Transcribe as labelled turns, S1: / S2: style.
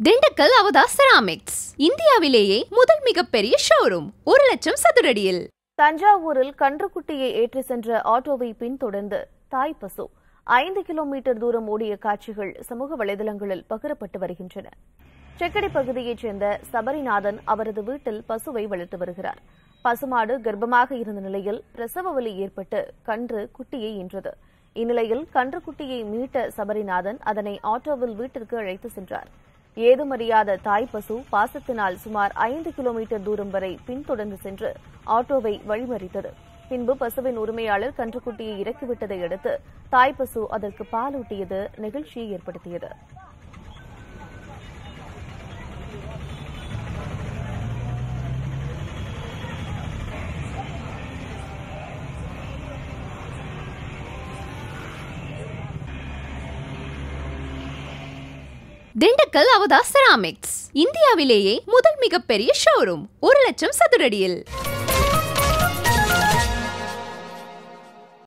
S1: திண்டுக்கல் அவதா செராமிக்ஸ் இந்தியாவிலேயே முதல் மிகப்பெரிய ஷோரூம் ஒரு லட்சம் சதுரடியில்
S2: தஞ்சாவூரில் கன்றுக்குட்டியை ஏற்றி சென்ற ஆட்டோவை பின்தொடர்ந்து தாய் பசு ஐந்து கிலோமீட்டர் தூரம் ஓடிய காட்சிகள் சமூக வலைதளங்களில் பகிரப்பட்டு வருகின்றன செக்கடி பகுதியைச் சேர்ந்த சபரிநாதன் அவரது வீட்டில் பசுவை வளர்த்து வருகிறார் பசுமாடு கர்ப்பமாக இருந்த நிலையில் பிரசவ வலி ஏற்பட்டு கன்று குட்டியை ஈன்றது இந்நிலையில் கன்றுக்குட்டியை மீட்ட சபரிநாதன் அதனை ஆட்டோவில் வீட்டிற்கு அழைத்து சென்றார் ஏதுமறியாத தாய் பசு பாசத்தினால் சுமார் ஐந்து கிலோமீட்டர் தூரம் வரை பின்தொடர்ந்து சென்று ஆட்டோவை வழிமறித்தது பின்பு பசுவின் உரிமையாளர் கன்றுக்குட்டியை இறக்கிவிட்டதை அடுத்து தாய் பசு அதற்கு பாலூட்டியது நெகிழ்ச்சியை ஏற்படுத்தியது
S1: திண்டுக்கல் அவதா செராமிக்ஸ் இந்தியாவிலேயே முதல் மிகப்பெரிய ஷோரூம் ஒரு லட்சம் சதுரடியில்